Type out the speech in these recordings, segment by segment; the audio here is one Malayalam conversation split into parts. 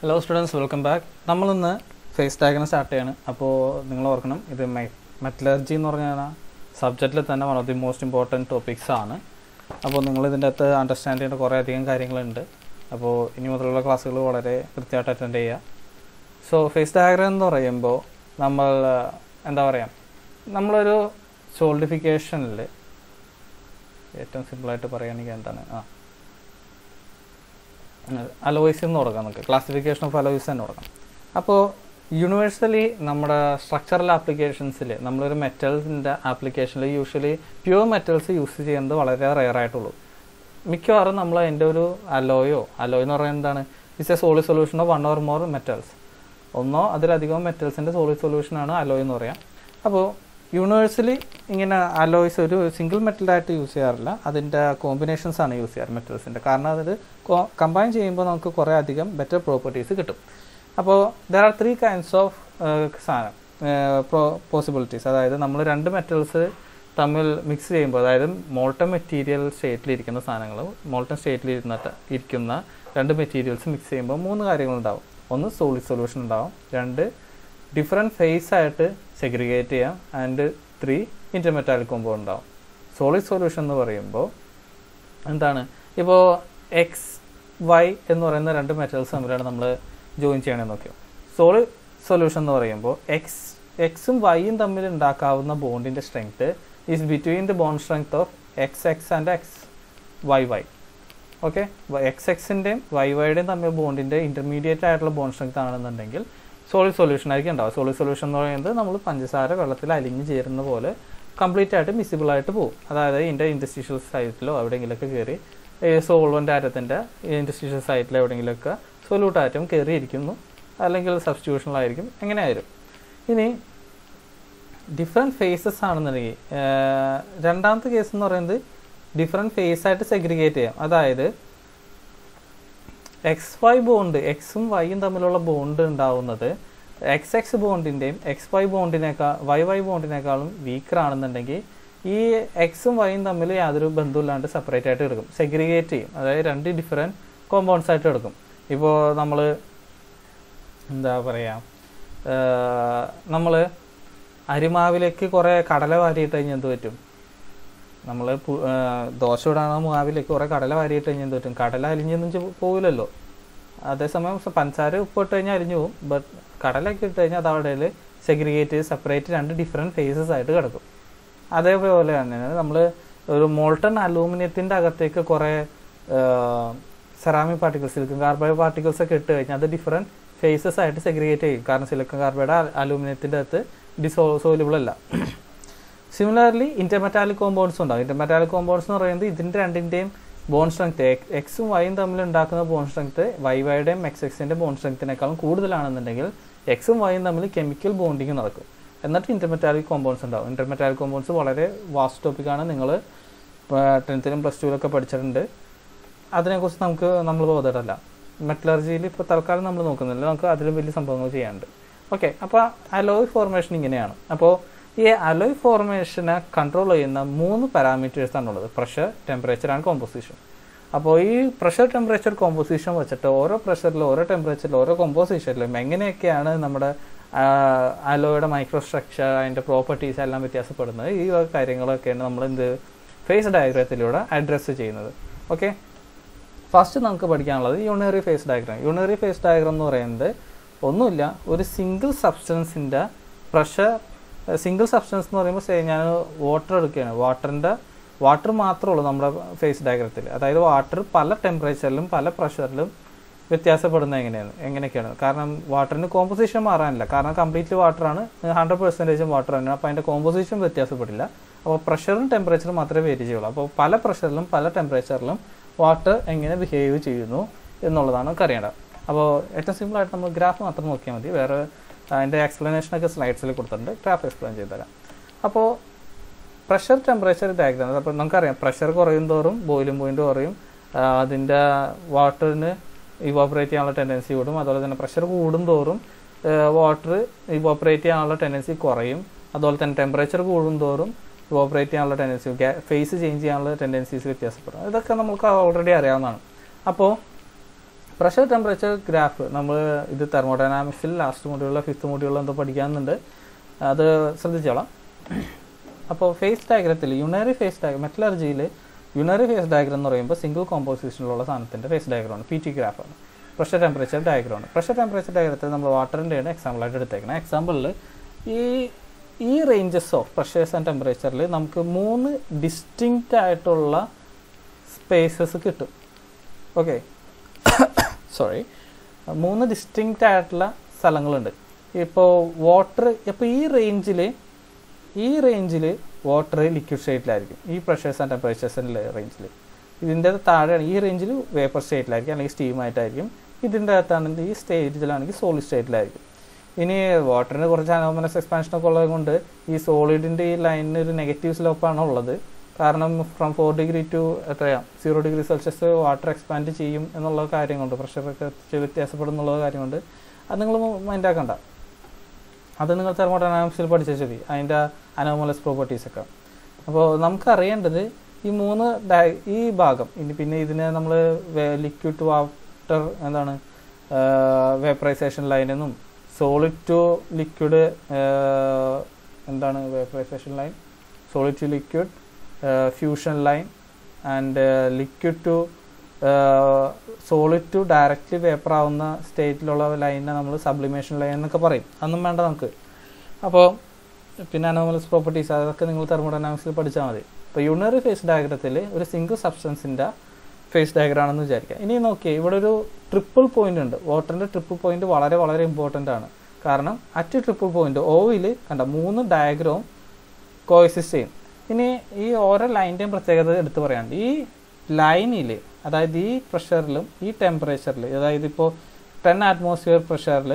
ഹലോ സ്റ്റുഡൻസ് വെൽക്കം ബാക്ക് നമ്മളിന്ന് ഫേസ് ഡയഗ്രം സ്റ്റാർട്ട് ചെയ്യാണ് അപ്പോൾ നിങ്ങൾ ഓർക്കണം ഇത് മെറ്റലർജി എന്ന് പറഞ്ഞ സബ്ജക്റ്റിൽ തന്നെ one of the most important topics ആണ് അപ്പോൾ നിങ്ങൾ ഇതിൻ്റെ അകത്ത് അണ്ടർസ്റ്റാൻഡ് ചെയ്യേണ്ട കുറേ അധികം കാര്യങ്ങളുണ്ട് അപ്പോൾ ഇനി മുതലുള്ള ക്ലാസ്സുകൾ വളരെ കൃത്യമായിട്ട് അറ്റൻഡ് ചെയ്യുക സോ ഫേസ് ഡയഗ്രം എന്ന് പറയുമ്പോൾ നമ്മൾ എന്താ പറയുക നമ്മളൊരു സോൾഡിഫിക്കേഷനിൽ ഏറ്റവും സിമ്പിളായിട്ട് പറയുകയാണെങ്കിൽ എന്താണ് ആ അലോയ്സ് എന്ന് തുടങ്ങാം നമുക്ക് ക്ലാസിഫിക്കേഷൻ ഓഫ് അലോയ്സ് തന്നെ തുടങ്ങാം അപ്പോൾ യൂണിവേഴ്സലി നമ്മുടെ സ്ട്രക്ചറൽ ആപ്ലിക്കേഷൻസിൽ നമ്മളൊരു മെറ്റൽസിൻ്റെ ആപ്ലിക്കേഷനിൽ യൂഷ്വലി പ്യുവർ മെറ്റൽസ് യൂസ് ചെയ്യുന്നത് വളരെ റെയർ ആയിട്ടുള്ളൂ മിക്കവാറും നമ്മൾ അതിൻ്റെ ഒരു അലോയോ അലോയ് എന്ന് പറയുന്നത് എന്താണ് it's a solid solution of one or more metals ഒന്നോ അതിലധികം മെറ്റൽസിൻ്റെ സോളിഡ് സൊല്യൂഷനാണ് അലോയ് എന്ന് പറയാം അപ്പോൾ യൂണിവേഴ്സലി ഇങ്ങനെ അലോയ്സ് ഒരു സിംഗിൾ മെറ്റലായിട്ട് യൂസ് ചെയ്യാറില്ല അതിൻ്റെ കോമ്പിനേഷൻസ് ആണ് യൂസ് ചെയ്യാറ് മെറ്റൽസിൻ്റെ കാരണം അത് കമ്പൈൻ ചെയ്യുമ്പോൾ നമുക്ക് കുറേ അധികം ബെറ്റർ പ്രോപ്പർട്ടീസ് കിട്ടും അപ്പോൾ there are three kinds of സാധനം പോസിബിലിറ്റീസ് അതായത് നമ്മൾ രണ്ട് മെറ്റൽസ് തമ്മിൽ മിക്സ് ചെയ്യുമ്പോൾ അതായത് മോൾട്ടൺ മെറ്റീരിയൽ സ്റ്റേറ്റിലിരിക്കുന്ന സാധനങ്ങൾ മോൾട്ടൺ സ്റ്റേറ്റിൽ ഇരുന്നിട്ട് ഇരിക്കുന്ന രണ്ട് മെറ്റീരിയൽസ് മിക്സ് ചെയ്യുമ്പോൾ മൂന്ന് കാര്യങ്ങളുണ്ടാവും ഒന്ന് സോളിഡ് സൊല്യൂഷൻ ഉണ്ടാവും രണ്ട് ഡിഫറെൻറ്റ് ഫേസ് ആയിട്ട് സെഗ്രിഗേറ്റ് ചെയ്യാം ആൻഡ് ത്രീ ഇൻ്റർമെറ്റാലിക് കോമ്പൗണ്ട് ഉണ്ടാവും സോളിഡ് സൊല്യൂഷൻ എന്ന് പറയുമ്പോൾ എന്താണ് ഇപ്പോൾ എക്സ് വൈ എന്ന് പറയുന്ന രണ്ട് മെറ്റൽസ് തമ്മിലാണ് നമ്മൾ ജോയിൻ ചെയ്യണമെന്ന് നോക്കിയോ സോളിഡ് സൊല്യൂഷൻ എന്ന് പറയുമ്പോൾ എക്സ് എക്സും വൈയും തമ്മിൽ ഉണ്ടാക്കാവുന്ന ബോണ്ടിൻ്റെ strength is between the bond strength of X X and X Y Y okay X എക്സിൻ്റെയും വൈ വൈയുടെയും തമ്മിൽ ബോണ്ടിൻ്റെ ഇൻ്റർമീഡിയറ്റ് ആയിട്ടുള്ള ബോണ്ട് സ്ട്രെങ്ത് ആണെന്നുണ്ടെങ്കിൽ സോളിഡ് സൊല്യൂഷൻ ആയിരിക്കും ഉണ്ടാവുക സോളിഡ് സൊല്യൂഷൻ എന്ന് പറയുന്നത് നമ്മൾ പഞ്ചസാര വെള്ളത്തിൽ അലിഞ്ഞ് ചേരുന്ന പോലെ കംപ്ലീറ്റ് ആയിട്ട് മിസിബിൾ ആയിട്ട് പോകും അതായത് ഇതിൻ്റെ ഇൻഡസ്ട്രീഷ്യൽ സൈറ്റിലോ എവിടെയെങ്കിലുമൊക്കെ കയറി സോൾവൻ്റ് ആറ്റത്തിൻ്റെ ഇൻഡസ്ട്രീഷ്യൽ സൈറ്റിൽ എവിടെയെങ്കിലുമൊക്കെ സൊല്യൂട്ട് ആറ്റം കയറിയിരിക്കുന്നു അല്ലെങ്കിൽ സബ്സ്റ്റിറ്റ്യൂഷനിലായിരിക്കും എങ്ങനെയായാലും ഇനി ഡിഫറെൻറ്റ് ഫേസസ് ആണെന്നുണ്ടെങ്കിൽ രണ്ടാമത്തെ കേസ് എന്ന് പറയുന്നത് ഡിഫറെൻറ്റ് ഫേസ് ആയിട്ട് സെഗ്രിഗേറ്റ് ചെയ്യാം അതായത് എക്സ് വൈ ബോണ്ട് എക്സും വൈയും തമ്മിലുള്ള ബോണ്ട് ഉണ്ടാവുന്നത് എക്സ് എക്സ് ബോണ്ടിൻ്റെയും എക്സ് വൈ ബോണ്ടിനേക്കാൾ വൈ വൈ ബോണ്ടിനേക്കാളും വീക്കർ ആണെന്നുണ്ടെങ്കിൽ ഈ എക്സും വൈയും തമ്മിൽ യാതൊരു ബന്ധമില്ലാണ്ട് സെപ്പറേറ്റ് ആയിട്ട് എടുക്കും സെഗ്രിഗേറ്റ് ചെയ്യും അതായത് രണ്ട് ഡിഫറെൻറ്റ് കോമ്പൗണ്ട്സ് ആയിട്ട് എടുക്കും ഇപ്പോൾ നമ്മൾ എന്താ പറയുക നമ്മൾ അരിമാവിലേക്ക് കുറേ കടല വാരിയിട്ട് കഴിഞ്ഞാൽ എന്ത് പറ്റും നമ്മൾ ദോശ ഇടാണോ മാവിലേക്ക് കുറേ കടല വാരിയിട്ട് കഴിഞ്ഞാൽ എന്ത് പറ്റും കടല അലിഞ്ഞൊന്നും പോകില്ലല്ലോ അതേസമയം പഞ്ചസാര ഉപ്പ് ഇട്ട് കഴിഞ്ഞാൽ അലിഞ്ഞു പോകും ബട്ട് കടലൊക്കെ ഇട്ട് കഴിഞ്ഞാൽ അത് അവിടെ സെഗ്രിഗേറ്റ് സെപ്പറേറ്റ് രണ്ട് ഡിഫറെൻറ്റ് ഫേസസ് ആയിട്ട് കിടക്കും അതേപോലെ തന്നെയാണ് നമ്മൾ ഒരു മോൾട്ടൺ അലൂമിനിയത്തിൻ്റെ അകത്തേക്ക് കുറേ ceramic particles silicon carbide particles ഒക്കെ ഇട്ട് കഴിഞ്ഞാൽ അത് ഡിഫറെൻറ്റ് ഫേസസ് ആയിട്ട് സെഗ്രിഗേറ്റ് ചെയ്യും കാരണം സിലിക്കൺ കാർബൈഡ് അലൂമിനിയത്തിൻ്റെ അകത്ത് ഡിസോ സോലിബിൾ അല്ല സിമിലർലി ഇന്റർമെറ്റാലിക് കോമ്പൗണ്ട്സ് ഉണ്ടാവും ഇന്റർമെറ്റാലിക് കോമ്പൗണ്ട്സ് എന്ന് പറയുന്നത് ഇതിൻ്റെ രണ്ടിൻ്റെയും ബോൺ സ്ട്രെങ്ത് എക്സും വൈയും തമ്മിൽ ഉണ്ടാക്കുന്ന ബോൺ സ്ട്രെങ്ത് വൈ വൈയുടെയും എക്സ് എക്സിൻ്റെ ബോൺ സ്ട്രെങ്ത്തിനേക്കാളും കൂടുതലാണെന്നുണ്ടെങ്കിൽ എക്സും വൈയും തമ്മിൽ കെമിക്കൽ ബോണ്ടിങ് നടക്കും എന്നിട്ട് ഇന്റർമെറ്റാലിക് കോമ്പൗണ്ട്സ് ഉണ്ടാവും ഇന്റർമെറ്റാലിക് കോമ്പൗണ്ട്സ് വളരെ വാസ്റ്റ് ടോപ്പിക്കാണ് നിങ്ങൾ ടെൻത്തിലും പ്ലസ് ടുവിലൊക്കെ പഠിച്ചിട്ടുണ്ട് അതിനെക്കുറിച്ച് നമുക്ക് നമ്മൾ ബോധമല്ല മെറ്റലർജിയിൽ ഇപ്പോൾ തൽക്കാലം നമ്മൾ നോക്കുന്നില്ല നമുക്ക് അതിലും വലിയ സംഭവങ്ങൾ ചെയ്യാനുണ്ട് ഓക്കെ അപ്പോൾ അലോയ് ഫോർമേഷൻ ഇങ്ങനെയാണ് അപ്പോൾ ഈ അലോയ് ഫോർമേഷനെ കൺട്രോൾ ചെയ്യുന്ന മൂന്ന് പാരാമീറ്റേഴ്സ് ആണുള്ളത് പ്രഷർ ടെമ്പറേച്ചർ ആൻഡ് കോമ്പോസിഷൻ അപ്പോൾ ഈ പ്രഷർ ടെമ്പറേച്ചർ കോമ്പോസിഷൻ വെച്ചിട്ട് ഓരോ പ്രഷറിലും ഓരോ ടെമ്പറേച്ചറിലും ഓരോ കോമ്പോസിഷനിലും എങ്ങനെയൊക്കെയാണ് നമ്മുടെ അലോയുടെ മൈക്രോ സ്ട്രക്ചർ അതിൻ്റെ പ്രോപ്പർട്ടീസ് എല്ലാം വ്യത്യാസപ്പെടുന്നത് ഈ കാര്യങ്ങളൊക്കെയാണ് നമ്മൾ എന്ത് ഫേസ് ഡയഗ്രത്തിലൂടെ അഡ്രസ്സ് ചെയ്യുന്നത് ഓക്കെ ഫസ്റ്റ് നമുക്ക് പഠിക്കാനുള്ളത് unary phase diagram unary phase diagram എന്ന് പറയുന്നത് ഒന്നുമില്ല ഒരു സിംഗിൾ സബ്സ്റ്റൻസിൻ്റെ പ്രഷർ സിംഗിൾ സബ്സ്റ്റൻസ് എന്ന് പറയുമ്പോൾ ഞാൻ വാട്ടർ എടുക്കുകയാണ് വാട്ടറിൻ്റെ വാട്ടർ മാത്രമേ ഉള്ളൂ നമ്മുടെ ഫേസ് ഡയഗ്രത്തിൽ അതായത് വാട്ടർ പല ടെമ്പറേച്ചറിലും പല പ്രഷറിലും വ്യത്യാസപ്പെടുന്നത് എങ്ങനെയാണ് എങ്ങനെയൊക്കെയാണ് കാരണം വാട്ടറിന് കോമ്പോസിഷൻ മാറാനില്ല കാരണം കംപ്ലീറ്റ്ലി വാട്ടറാണ് ഹൺഡ്രഡ് പെർസെൻറ്റേജും വാട്ടർ തന്നെയാണ് അപ്പോൾ അതിൻ്റെ കോമ്പോസിഷൻ വ്യത്യാസപ്പെടില്ല അപ്പോൾ പ്രഷറും ടെമ്പറേച്ചറും മാത്രമേ വേരി ചെയ്യുള്ളൂ അപ്പോൾ പല പ്രഷറിലും പല ടെമ്പറേച്ചറിലും വാട്ടർ എങ്ങനെ ബിഹേവ് ചെയ്യുന്നു എന്നുള്ളതാണ് നമുക്ക് അറിയേണ്ടത് അപ്പോൾ ഏറ്റവും സിമ്പിളായിട്ട് നമ്മൾ ഗ്രാഫ് മാത്രം നോക്കിയാൽ മതി വേറെ അതിൻ്റെ എക്സ്പ്ലനേഷനൊക്കെ സ്ലൈഡ്സിൽ കൊടുത്തിട്ടുണ്ട് ഗ്രാഫ് എക്സ്പ്ലെയിൻ ചെയ്ത് തരാം അപ്പോൾ പ്രഷർ ടെമ്പറേച്ചർ ഡയഗ്രാം അപ്പോൾ നമുക്കറിയാം പ്രഷർ കുറയും തോറും ബോയിലിംഗ് പോയിന്റ് കുറയും അതിൻ്റെ വാട്ടറിന് ഇവോപ്പറേറ്റ് ചെയ്യാനുള്ള ടെൻഡൻസി കൂടും അതുപോലെ തന്നെ പ്രഷർ കൂടും തോറും വാട്ടർ ഇവോപ്പറേറ്റ് ചെയ്യാനുള്ള ടെൻഡൻസി കുറയും അതുപോലെ തന്നെ ടെമ്പറേച്ചർ കൂടും തോറും ഇവോപ്പറേറ്റ് ചെയ്യാനുള്ള ടെൻഡൻസി ഫേസ് ചേഞ്ച് ചെയ്യാനുള്ള ടെൻഡൻസീസ് വ്യത്യാസപ്പെടും ഇതൊക്കെ നമുക്ക് ഓൾറെഡി അറിയാവുന്നതാണ് അപ്പോൾ പ്രഷർ ടെമ്പറേച്ചർ ഗ്രാഫ് നമ്മൾ ഇത് തെർമോഡൈനാമിക്സിൽ ലാസ്റ്റ് മോഡ്യൂളിലോ ഫിഫ്ത്ത് മോഡ്യൂളിലോ എന്തോ പഠിക്കാനുണ്ട് അത് ശ്രദ്ധിച്ചോളാം അപ്പോൾ ഫേസ് ഡയഗ്രത്തിൽ യുണറി ഫേസ് ഡയഗ്രം മെറ്റലർജിയിൽ യുണറി ഫേസ് ഡയഗ്രം എന്ന് പറയുമ്പോൾ സിംഗിൾ കോമ്പോസിഷനിലുള്ള സാധനത്തിൻ്റെ ഫേസ് ഡയഗ്രമാണ് പി ടി ഗ്രാഫാണ് പ്രഷർ ടെമ്പറേച്ചർ ഡയഗ്രമാണ് പ്രഷർ ടെമ്പറേച്ചർ ഡയഗ്രത്തിൽ നമ്മൾ വാട്ടറിൻ്റെയാണ് എക്സാമ്പിളായിട്ട് എടുത്തേക്കുന്നത് എക്സാമ്പിളിൽ ഈ ഈ റേഞ്ചസ് ഓഫ് പ്രഷേഴ്സ് ആൻഡ് ടെമ്പറേച്ചറിൽ നമുക്ക് മൂന്ന് ഡിസ്റ്റിങ്ക്റ്റ് ആയിട്ടുള്ള സ്പേസസ് കിട്ടും ഓക്കെ സോറി മൂന്ന് ഡിസ്റ്റിങ്ക്റ്റ് ആയിട്ടുള്ള സ്ഥലങ്ങളുണ്ട് ഇപ്പോൾ വാട്ടർ ഇപ്പോൾ ഈ റേഞ്ചിൽ ഈ റേഞ്ചിൽ വാട്ടർ ലിക്വിഡ് സ്റ്റേറ്റിലായിരിക്കും ഈ പ്രഷേഴ്സ് ആൻഡ് ടെമ്പറേച്ചേഴ്സിൻ്റെ റേഞ്ചിൽ ഇതിൻ്റെ താഴെയാണ് ഈ റേഞ്ചിൽ വേപ്പർ സ്റ്റേറ്റിലായിരിക്കും അല്ലെങ്കിൽ സ്റ്റീം ആയിട്ടായിരിക്കും ഇതിൻ്റെ അകത്താണെങ്കിൽ ഈ സ്റ്റേജിലാണെങ്കിൽ സോളിഡ് സ്റ്റേറ്റിലായിരിക്കും ഇനി വാട്ടറിന് കുറച്ച് അനോമനസ് എക്സ്പാൻഷനൊക്കെ ഉള്ളത് കൊണ്ട് ഈ സോളിഡിൻ്റെ ഈ ലൈനിന് ഒരു നെഗറ്റീവ് സ്ലോപ്പാണ് ഉള്ളത് കാരണം ഫ്രം ഫോർ ഡിഗ്രി ടു എത്രയാ zero degree Celsius water expand ചെയ്യും എന്നുള്ള കാര്യം കൊണ്ട് പ്രഷറൊക്കെ വ്യത്യാസപ്പെടും എന്നുള്ള കാര്യം കൊണ്ട് അത് നിങ്ങൾ മൈൻഡ് ആക്കണ്ട അത് നിങ്ങൾ തെർമോഡൈനാമിക്സിൽ പഠിച്ചാൽ ശരി അതിൻ്റെ അനോമലസ് പ്രോപ്പർട്ടീസ് ഒക്കെ അപ്പോൾ നമുക്കറിയേണ്ടത് ഈ മൂന്ന് ഡയ ഈ ഭാഗം ഇനി പിന്നെ ഇതിനെ നമ്മൾ ലിക്വിഡ് ടു വാട്ടർ എന്താണ് വേപ്പറൈസേഷൻ ലൈനെന്നും സോളിഡ് ടു ലിക്വിഡ് എന്താണ് vaporization line solid to liquid fusion line and liquid to solid to directly vapour ആവുന്ന സ്റ്റേറ്റിലുള്ള ലൈനിനെ നമ്മൾ സബ്ലിമേഷൻ ലൈൻ എന്നൊക്കെ പറയും അതൊന്നും വേണ്ട നമുക്ക് അപ്പോൾ പിന്നെ അനോമലസ് പ്രോപ്പർട്ടീസ് അതൊക്കെ നിങ്ങൾ തെർമോഡൈനാമിക്സിൽ പഠിച്ചാൽ മതി ഇപ്പോൾ യൂണറി ഫേസ് ഡയഗ്രത്തിൽ ഒരു സിംഗിൾ സബ്സ്റ്റൻസിൻ്റെ ഫേസ് ഡയഗ്രാണെന്ന് വിചാരിക്കുക ഇനി നോക്കിയേ ഇവിടെ ഒരു ട്രിപ്പിൾ പോയിന്റ് ഉണ്ട് വാട്ടറിൻ്റെ ട്രിപ്പിൾ പോയിന്റ് വളരെ വളരെ ഇമ്പോർട്ടൻ്റ് ആണ് കാരണം അറ്റ് ട്രിപ്പിൾ പോയിന്റ് ഓയിൽ കണ്ട മൂന്ന് ഡയഗ്രാം കോഎസിസ്റ്റ് ചെയ്യും ഇനി ഈ ഓരോ ലൈൻ്റെയും പ്രത്യേകത എടുത്തു പറയാണ്ട് ഈ ലൈനിൽ അതായത് ഈ പ്രഷറിലും ഈ ടെമ്പറേച്ചറിൽ അതായത് ഇപ്പോൾ ടെൻ അറ്റ്മോസ്ഫിയർ പ്രഷറിൽ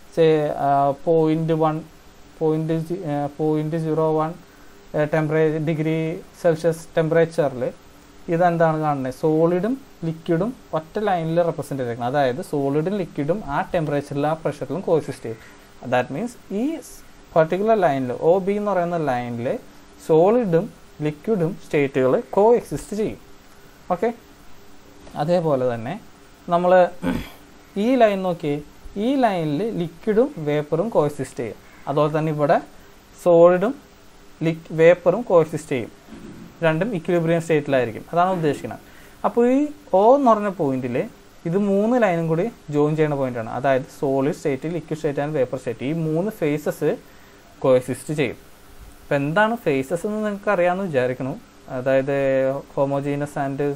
point one point point zero one ടെമ്പറേ ഡിഗ്രി സെൽഷ്യസ് ടെമ്പറേച്ചറിൽ ഇതെന്താണ് കാണുന്നത് സോളിഡും ലിക്വിഡും ഒറ്റ ലൈനിൽ റെപ്രസെൻ്റ് ചെയ്തേക്കണം അതായത് സോളിഡും ലിക്വിഡും ആ ടെമ്പറേച്ചറിലും ആ പ്രഷറിലും കോസിസ്റ്റ് ചെയ്യും ദാറ്റ് മീൻസ് ഈ പർട്ടിക്കുലർ ലൈനിൽ ഒ ബി എന്ന് പറയുന്ന ലൈനിൽ സോളിഡും ലിക്വിഡും സ്റ്റേറ്റുകൾ കോ എക്സിസ്റ്റ് ചെയ്യും ഓക്കെ അതേപോലെ തന്നെ നമ്മൾ ഈ ലൈൻ നോക്കി ഈ ലൈനിൽ ലിക്വിഡും വേപ്പറും കോഎക്സിസ്റ്റ് ചെയ്യും അതുപോലെ തന്നെ ഇവിടെ സോളിഡും ലിക് വേപ്പറും കോഎക്സിസ്റ്റ് ചെയ്യും രണ്ടും ഇക്വിലിബ്രിയം സ്റ്റേറ്റിലായിരിക്കും അതാണ് ഉദ്ദേശിക്കുന്നത് അപ്പോൾ ഈ ഓ എന്ന് പറഞ്ഞ പോയിന്റിൽ ഇത് മൂന്ന് ലൈനും കൂടി ജോയിൻ ചെയ്യുന്ന പോയിന്റാണ് അതായത് solid state liquid state and vapour state ഈ മൂന്ന് ഫേസസ് കോഎക്സിസ്റ്റ് ചെയ്യും ഇപ്പം എന്താണ് ഫേസസ് എന്ന് നിങ്ങൾക്ക് അറിയാമെന്ന് വിചാരിക്കണം അതായത് homogeneous and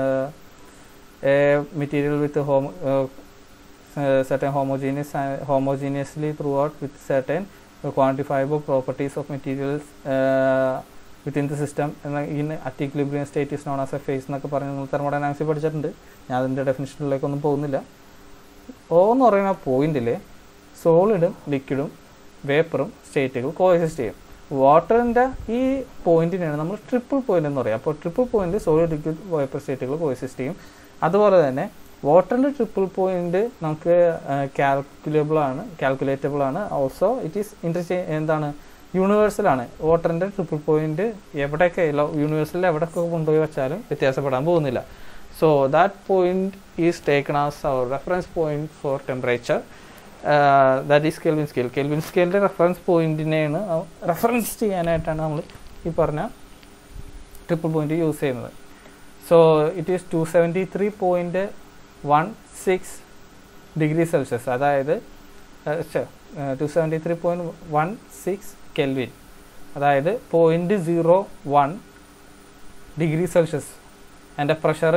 material with homo certain homogeneous homogeneously throughout with certain quantifiable properties of materials uh, within the system in at equilibrium state is known as a phase എന്നൊക്കെ പറഞ്ഞ് നിങ്ങൾ തെർമോഡൈനാമിക്സ് പഠിച്ചിട്ടുണ്ട് ഞാൻ അതിൻ്റെ ഡെഫിനിഷനിലേക്കൊന്നും പോകുന്നില്ല ഓ എന്ന് പറയുന്ന പോയിന്റിൽ സോളിഡും ലിക്വിഡും വേപ്പറും സ്റ്റേറ്റുകൾ കോഎക്സിസ്റ്റ് ചെയ്യും വാട്ടറിൻ്റെ ഈ പോയിന്റിനാണ് നമ്മൾ ട്രിപ്പിൾ പോയിന്റ് എന്ന് പറയുക അപ്പോൾ triple point solid liquid vapour സ്റ്റേറ്റുകൾ കോഎക്സിസ്റ്റ് ചെയ്യും അതുപോലെ തന്നെ വാട്ടറിൻ്റെ ട്രിപ്പിൾ പോയിന്റ് നമുക്ക് കാൽക്കുലേബിൾ ആണ് കാൽക്കുലേറ്റബിൾ ആണ് ഓൾസോ ഇറ്റ് ഈസ് ഇൻ്റർചേ എന്താണ് യൂണിവേഴ്സൽ ആണ് വാട്ടറിൻ്റെ ട്രിപ്പിൾ പോയിന്റ് എവിടെയൊക്കെ യൂണിവേഴ്സലിൽ എവിടെയൊക്കെ കൊണ്ടുപോയി വെച്ചാലും വ്യത്യാസപ്പെടാൻ പോകുന്നില്ല so that point is taken as our reference point for temperature that is Kelvin scale Kelvin സ്കെയിലിൻ്റെ റെഫറൻസ് പോയിന്റിനെയാണ് റെഫറൻസ് ചെയ്യാനായിട്ടാണ് നമ്മൾ ഈ പറഞ്ഞ ട്രിപ്പിൾ പോയിന്റ് യൂസ് ചെയ്യുന്നത് so it is two seventy three point one six degree Celsius അതായത് two seventy three point one six Kelvin അതായത് point zero one degree Celsius എൻ്റെ pressure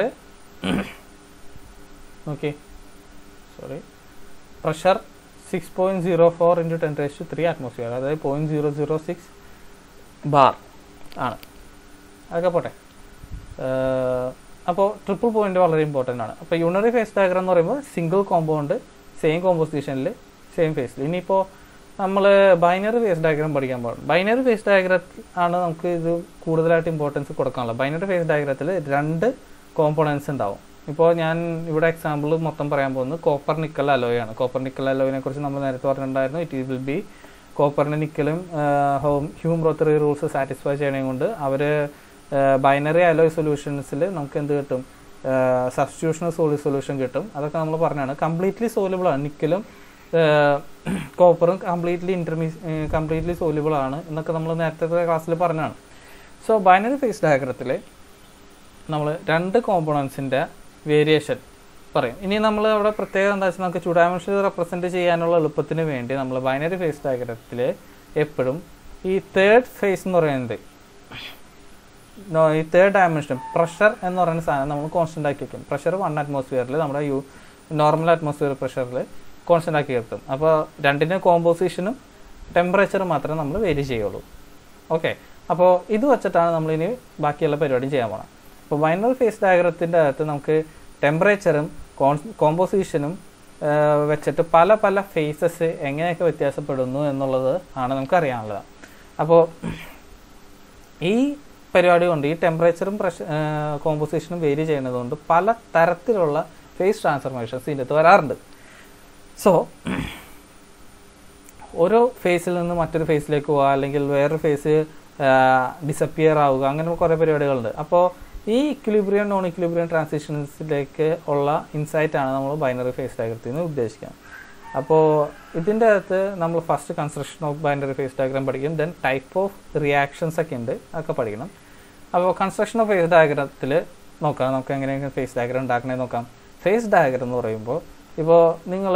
okay sorry pressure six point zero four into ten raise to three atmosphere അതായത് point zero zero six bar ആണ് അതൊക്കെ പോട്ടെ അപ്പോൾ ട്രിപ്പിൾ പോയിന്റ് വളരെ ഇമ്പോർട്ടൻ്റ് ആണ് അപ്പോൾ യൂണറി ഫേസ് ഡയഗ്രാം എന്ന് പറയുമ്പോൾ സിംഗിൾ കോമ്പൗണ്ട് സെയിം കോമ്പോസിഷനിൽ സെയിം ഫേസിൽ ഇനിയിപ്പോൾ നമ്മൾ ബൈനറി ഫേസ് ഡയഗ്രാം പഠിക്കാൻ പാടും ബൈനറി ഫേസ് ഡയഗ്രാത്തിൽ ആണ് നമുക്ക് ഇത് കൂടുതലായിട്ട് ഇമ്പോർട്ടൻസ് കൊടുക്കാനുള്ളത് ബൈനറി ഫേസ് ഡയഗ്രാത്തിൽ രണ്ട് കോമ്പോണൻസ് ഉണ്ടാവും ഇപ്പോൾ ഞാൻ ഇവിടെ എക്സാമ്പിൾ മൊത്തം പറയാൻ പോകുന്നത് കോപ്പർ നിക്കൽ അലോയ് ആണ് കോപ്പർ നിക്കൽ അലോയിനെ കുറിച്ച് നമ്മൾ നേരത്തെ പറഞ്ഞിട്ടുണ്ടായിരുന്നു ഇറ്റ് വിൽ ബി കോപ്പറിൻ്റെ നിക്കലും ഹോം ഹ്യൂം റോത്തറി റൂൾസ് സാറ്റിസ്ഫൈ ചെയ്യണേ കൊണ്ട് അവർ ബൈനറി അലോയ് സൊല്യൂഷൻസിൽ നമുക്ക് എന്ത് കിട്ടും സബ്സ്റ്റിറ്റ്യൂഷണൽ സോളി സൊല്യൂഷൻ കിട്ടും അതൊക്കെ നമ്മൾ പറഞ്ഞാണ് കംപ്ലീറ്റ്ലി സോലുബിൾ ആണ് നിക്കലും കോപ്പറും കംപ്ലീറ്റ്ലി ഇന്റർമീ കംപ്ലീറ്റ്ലി സോലുബിൾ ആണ് എന്നൊക്കെ നമ്മൾ നേരത്തെ ക്ലാസ്സിൽ പറഞ്ഞാണ് സോ ബൈനറി ഫേസ് ഡയഗ്രത്തിൽ നമ്മൾ രണ്ട് കോമ്പോണൻസിൻ്റെ വേരിയേഷൻ പറയും ഇനി നമ്മൾ അവിടെ പ്രത്യേകം എന്താ വെച്ചാൽ നമുക്ക് ടു ഡയമെൻഷനിൽ റെപ്രസെൻറ്റ് ചെയ്യാനുള്ള എളുപ്പത്തിന് വേണ്ടി നമ്മൾ ബൈനറി ഫേസ് ഡയഗ്രത്തിൽ എപ്പോഴും ഈ തേർഡ് ഫേസ് എന്ന് പറയുന്നത് നോ- ഈ തേർഡ് ഡയമെൻഷൻ പ്രഷർ എന്ന് പറയുന്ന സാധനം നമ്മൾ കോൺസ്റ്റന്റ് ആക്കി വെക്കും പ്രഷർ വൺ അറ്റ്മോസ്ഫിയറിൽ നമ്മുടെ യു നോർമൽ അറ്റ്മോസ്ഫിയർ പ്രഷറിൽ കോൺസ്റ്റന്റ് ആക്കി വെക്കും അപ്പോൾ രണ്ടിൻ്റെ കോമ്പോസിഷനും ടെമ്പറേച്ചറും മാത്രമേ നമ്മൾ വേരി ചെയ്യുള്ളൂ ഓക്കെ അപ്പോൾ ഇത് വെച്ചിട്ടാണ് നമ്മളിനി ബാക്കിയുള്ള പരിപാടിയും ചെയ്യാൻ പോകണം അപ്പോൾ ബൈനറി ഫേസ് ഡയഗ്രത്തിൻ്റെ അകത്ത് നമുക്ക് ടെമ്പറേച്ചറും കോമ്പോസിഷനും വെച്ചിട്ട് പല പല ഫേസസ് എങ്ങനെയൊക്കെ വ്യത്യാസപ്പെടുന്നു എന്നുള്ളത് ആണ് നമുക്ക് അറിയാനുള്ളത് അപ്പോൾ ഈ പരിപാടി കൊണ്ട് ഈ ടെമ്പറേച്ചറും പ്രഷർ കോമ്പോസിഷനും വേരി ചെയ്യുന്നത് കൊണ്ട് പല തരത്തിലുള്ള ഫേസ് ട്രാൻസ്ഫർമേഷൻസ് ഇതിനകത്ത് വരാറുണ്ട് സോ ഓരോ ഫേസിൽ നിന്ന് മറ്റൊരു ഫേസിലേക്ക് പോവുക അല്ലെങ്കിൽ വേറൊരു ഫേസ് ഡിസപ്പിയർ ആവുക അങ്ങനെ കുറേ പരിപാടികളുണ്ട് അപ്പോൾ ഈ ഇക്വിലിബ്രിയം നോൺ ഇക്വിലിബ്രിയം ട്രാൻസിഷൻസിലേക്ക് ഉള്ള ഇൻസൈറ്റ് ആണ് നമ്മൾ ബൈനറി ഫേസ് ഡയഗ്രത്തിൽ നിന്ന് ഉദ്ദേശിക്കുന്നത് അപ്പോൾ ഇതിൻ്റെ അകത്ത് നമ്മൾ first construction of binary phase diagram പഠിക്കും ദെൻ ടൈപ്പ് ഓഫ് റിയാക്ഷൻസ് ഒക്കെ ഉണ്ട് അതൊക്കെ പഠിക്കണം അപ്പോൾ കൺസ്ട്രക്ഷൻ ഓഫ് ഫേസ് ഡയഗ്രത്തിൽ നോക്കാം നമുക്ക് എങ്ങനെയൊക്കെ ഫേസ് ഡയഗ്രാം ഉണ്ടാക്കണേ നോക്കാം ഫേസ് ഡയഗ്രം എന്ന് പറയുമ്പോൾ ഇപ്പോൾ നിങ്ങൾ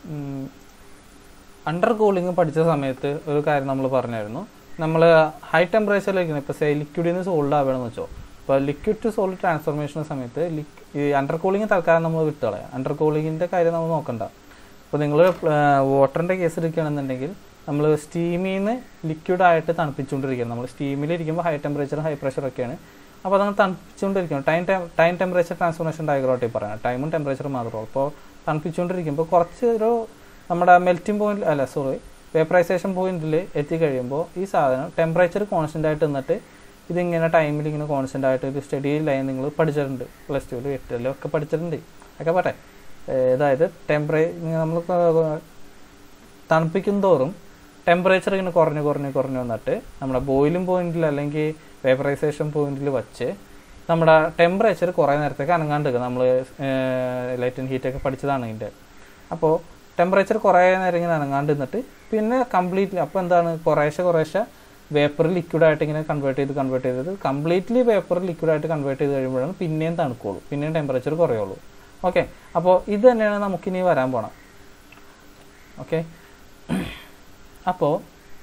അണ്ടർ കൂളിംഗ് പഠിച്ച സമയത്ത് ഒരു കാര്യം നമ്മൾ പറഞ്ഞായിരുന്നു നമ്മൾ ഹൈ ടെമ്പറേച്ചറിലേക്ക് ഇപ്പോൾ സേ ലിക്വിഡിൽ നിന്ന് സോൾഡ് ആവുകയാണെന്ന് വെച്ചോ ഇപ്പോൾ ലിക്വിഡ് ടു സോൾഡ് ട്രാൻസ്ഫോർമേഷൻ സമയത്ത് ലിക് ഈ അണ്ടർ കൂളിംഗ് തൽക്കാലം നമ്മൾ വിട്ടുകളയാം അണ്ടർ കൂളിങ്ങിൻ്റെ കാര്യം നമ്മൾ നോക്കണ്ട അപ്പോൾ നിങ്ങൾ വാട്ടറിൻ്റെ കേസ് എടുക്കുകയാണെന്നുണ്ടെങ്കിൽ നമ്മൾ സ്റ്റീമിൽ നിന്ന് ലിക്വിഡായിട്ട് തണുപ്പിച്ചുകൊണ്ടിരിക്കുകയാണ് നമ്മൾ സ്റ്റീമിലിരിക്കുമ്പോൾ ഹൈ ടെമ്പറേച്ചറും ഹൈ പ്രഷറൊക്കെയാണ് അപ്പോൾ അതങ്ങ് തണുപ്പിച്ചുകൊണ്ടിരിക്കണം ടൈം ടൈം ടെമ്പറേച്ചർ ട്രാൻസ്ഫോർമേഷൻ ഡയഗ്രോട്ടി പറയാം ടൈമും ടെമ്പറേച്ചറും മാത്രമേ അപ്പോൾ തണുപ്പിച്ചുകൊണ്ടിരിക്കുമ്പോൾ കുറച്ച് ഒരു നമ്മുടെ മെൽറ്റിംഗ് പോയിന്റ് അല്ല സോറി വേപ്പറൈസേഷൻ പോയിന്റിൽ എത്തിക്കഴിയുമ്പോൾ ഈ സാധനം ടെമ്പറേച്ചർ കോൺസ്റ്റൻ്റ് ആയിട്ട് നിന്നിട്ട് ഇതിങ്ങനെ ടൈമിൽ ഇങ്ങനെ കോൺസ്റ്റൻ്റ് ആയിട്ട് ഒരു സ്റ്റഡി ലൈൻ നിങ്ങൾ പഠിച്ചിട്ടുണ്ട് പ്ലസ് ടുവിൽ എട്ടിലും ഒക്കെ പഠിച്ചിട്ടുണ്ട് ഒക്കെ പറട്ടെ അതായത് ടെമ്പറേ നമ്മൾ തണുപ്പിക്കും തോറും ടെമ്പറേച്ചർ ഇങ്ങനെ കുറഞ്ഞ് കുറഞ്ഞ് കുറഞ്ഞ് വന്നിട്ട് നമ്മുടെ ബോയിലിംഗ് പോയിന്റിൽ അല്ലെങ്കിൽ വേപ്പറൈസേഷൻ പോയിന്റിൽ വച്ച് നമ്മുടെ ടെമ്പറേച്ചർ കുറേ നേരത്തേക്ക് അനങ്ങാണ്ട് നമ്മൾ ലൈറ്റ് ആൻഡ് ഹീറ്റ് ഒക്കെ പഠിച്ചതാണ് ഇതിൻ്റെ അപ്പോൾ ടെമ്പറേച്ചർ കുറേ നേരം ഇങ്ങനെ അനങ്ങാണ്ട് നിന്നിട്ട് പിന്നെ കംപ്ലീറ്റ്ലി അപ്പോൾ എന്താണ് കുറേശ്ശെ കുറേശ്ശെ വേപ്പർ ലിക്വിഡായിട്ട് ഇങ്ങനെ കൺവേർട്ട് ചെയ്ത് കൺവേർട്ട് ചെയ്തത് കംപ്ലീറ്റ്ലി വേപ്പർ ലിക്വിഡായിട്ട് കൺവേർട്ട് ചെയ്ത് കഴിയുമ്പോഴാണ് പിന്നെയും തണുക്കുള്ളൂ പിന്നെയും ടെമ്പറേച്ചർ കുറയുള്ളൂ ഓക്കെ അപ്പോൾ ഇത് തന്നെയാണ് നമുക്കിനി വരാൻ പോണം ഓക്കെ അപ്പോൾ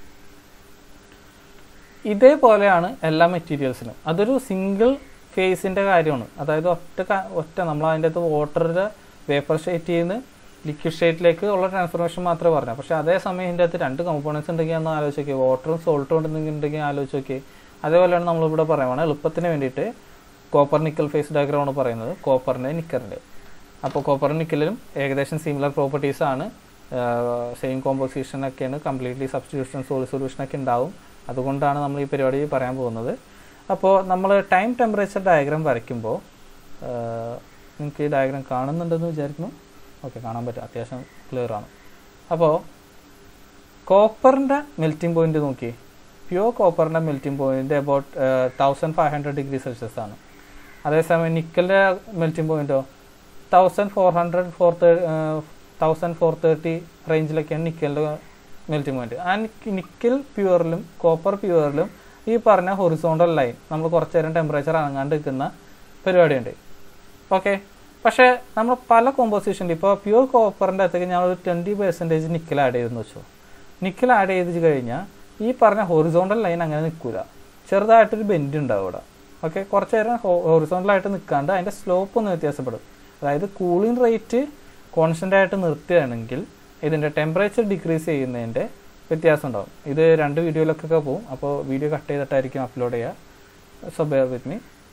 ഇതേപോലെയാണ് എല്ലാ മെറ്റീരിയൽസിനും അതൊരു സിംഗിൾ ഫേസിൻ്റെ കാര്യമാണ് അതായത് ഒറ്റ ക- ഒറ്റ നമ്മൾ അതിൻ്റെ അകത്ത് വാട്ടറിൻ്റെ വേപ്പർ സ്റ്റേറ്റിൽ നിന്ന് ലിക്വിഡ് സ്റ്റേറ്റിലേക്ക് ഉള്ള ട്രാൻസ്ഫോർമേഷൻ മാത്രമേ പറഞ്ഞു പക്ഷേ അതേസമയം ഇതിൻ്റെ അകത്ത് രണ്ട് കമ്പോണൻസ് ഉണ്ടെങ്കിൽ ഒന്ന് ആലോചിച്ച് നോക്കി വാട്ടറും സോൾട്ടും ഉണ്ടെന്നുണ്ടെങ്കിൽ ആലോചിച്ച് നോക്കി അതേപോലെയാണ് നമ്മളിവിടെ പറയുന്നത് എളുപ്പത്തിന് വേണ്ടിയിട്ട് കോപ്പർ നിക്കൽ ഫേസ് ഡയഗ്രാം ആണ് പറയുന്നത് കോപ്പറിൻ്റെ നിക്കറിൻ്റെ അപ്പോൾ കോപ്പർ നിക്കലിലും ഏകദേശം സിമിലർ പ്രോപ്പർട്ടീസ് ആണ് സെയിം കോമ്പോസിഷൻ ഒക്കെയാണ് കംപ്ലീറ്റ്ലി സബ്സ്റ്റിറ്റ്യൂഷൻ സോൾ സൊല്യൂഷൻ ഒക്കെ ഉണ്ടാവും അതുകൊണ്ടാണ് നമ്മൾ ഈ പരിപാടി പറയാൻ പോകുന്നത് അപ്പോൾ നമ്മൾ ടൈം ടെമ്പറേച്ചർ ഡയഗ്രാം വരയ്ക്കുമ്പോൾ നിങ്ങൾക്ക് ഈ ഡയഗ്രാം കാണുന്നുണ്ടെന്ന് വിചാരിക്കുന്നു ഓക്കെ കാണാൻ പറ്റും അത്യാവശ്യം ക്ലിയർ ആണ് അപ്പോൾ കോപ്പറിൻ്റെ മെൽറ്റിംഗ് പോയിന്റ് നോക്കി പ്യുവർ കോപ്പറിൻ്റെ melting point about thousand five hundred degree Celsius ആണ് അതേസമയം നിക്കലിൻ്റെ മെൽറ്റിംഗ് പോയിന്റോ thousand four hundred four thousand four thirty റേഞ്ചിലൊക്കെയാണ് നിക്കലിൻ്റെ മെൽറ്റിംഗ് പോയിന്റ് ആ നിക്കൽ പ്യുവറിലും കോപ്പർ പ്യുവറിലും ഈ പറഞ്ഞ ഹൊറിസോണ്ടൽ ലൈൻ നമ്മൾ കുറച്ച് നേരം ടെമ്പറേച്ചർ അനങ്ങാണ്ട് നിൽക്കുന്ന പരിപാടിയുണ്ട് ഓക്കെ പക്ഷേ നമ്മൾ പല കോമ്പോസിഷനിൽ ഇപ്പോൾ പ്യുവർ കോപ്പറിൻ്റെ അകത്തേക്ക് ഞാൻ ഒരു ട്വൻറ്റി പെർസെൻറ്റേജ് നിക്കൽ ആഡ് ചെയ്തെന്ന് വെച്ചോ നിക്കൽ ആഡ് ചെയ്ത് കഴിഞ്ഞാൽ ഈ പറഞ്ഞ ഹൊറിസോണ്ടൽ ലൈൻ അങ്ങനെ നിൽക്കില്ല ചെറുതായിട്ടൊരു ബെൻഡ് ഉണ്ടാവും ഇവിടെ ഓക്കെ കുറച്ച് നേരം ഹൊറിസോണ്ടലായിട്ട് നിൽക്കാണ്ട് അതിൻ്റെ സ്ലോപ്പ് ഒന്ന് വ്യത്യാസപ്പെടും അതായത് കൂളിംഗ് റേറ്റ് കോൺസ്റ്റൻ്റ് ആയിട്ട് നിർത്തുകയാണെങ്കിൽ ഇതിൻ്റെ ടെമ്പറേച്ചർ ഡിക്രീസ് ചെയ്യുന്നതിൻ്റെ വ്യത്യാസം ഉണ്ടാവും ഇത് രണ്ട് വീഡിയോയിലൊക്കെ പോകും അപ്പോൾ വീഡിയോ കട്ട് ചെയ്തിട്ടായിരിക്കും അപ്ലോഡ് ചെയ്യുക so bear with me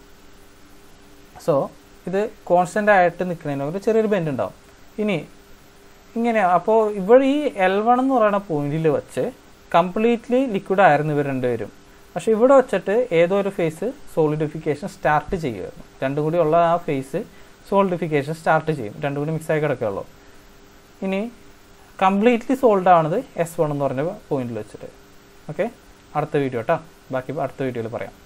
so ഇത് കോൺസ്റ്റൻ്റ് ആയിട്ട് നിൽക്കുന്നതിന് ഒരു ചെറിയൊരു ബെൻഡ് ഉണ്ടാവും ഇനി ഇങ്ങനെ അപ്പോൾ ഇവിടെ ഈ എൽ വൺ എന്ന് പറയുന്ന പോയിന്റിൽ വെച്ച് കംപ്ലീറ്റ്ലി ലിക്വിഡ് ആയിരുന്നു ഇവർ രണ്ടുപേരും പക്ഷെ ഇവിടെ വെച്ചിട്ട് ഏതോ ഒരു ഫേസ് സോളിഡിഫിക്കേഷൻ സ്റ്റാർട്ട് ചെയ്യുമായിരുന്നു രണ്ടും കൂടി ഉള്ള ആ ഫേസ് സോളിഡിഫിക്കേഷൻ സ്റ്റാർട്ട് ചെയ്യും രണ്ടും കൂടി മിക്സ് ആയി കിടക്കുകയുള്ളൂ ഇനി കംപ്ലീറ്റ്ലി സോൾഡ് ആവണത് എസ് വൺ എന്ന് പറഞ്ഞ പോയിന്റിൽ വെച്ചിട്ട് ഓക്കെ അടുത്ത വീഡിയോ കേട്ടോ ബാക്കി അടുത്ത വീഡിയോയിൽ പറയാം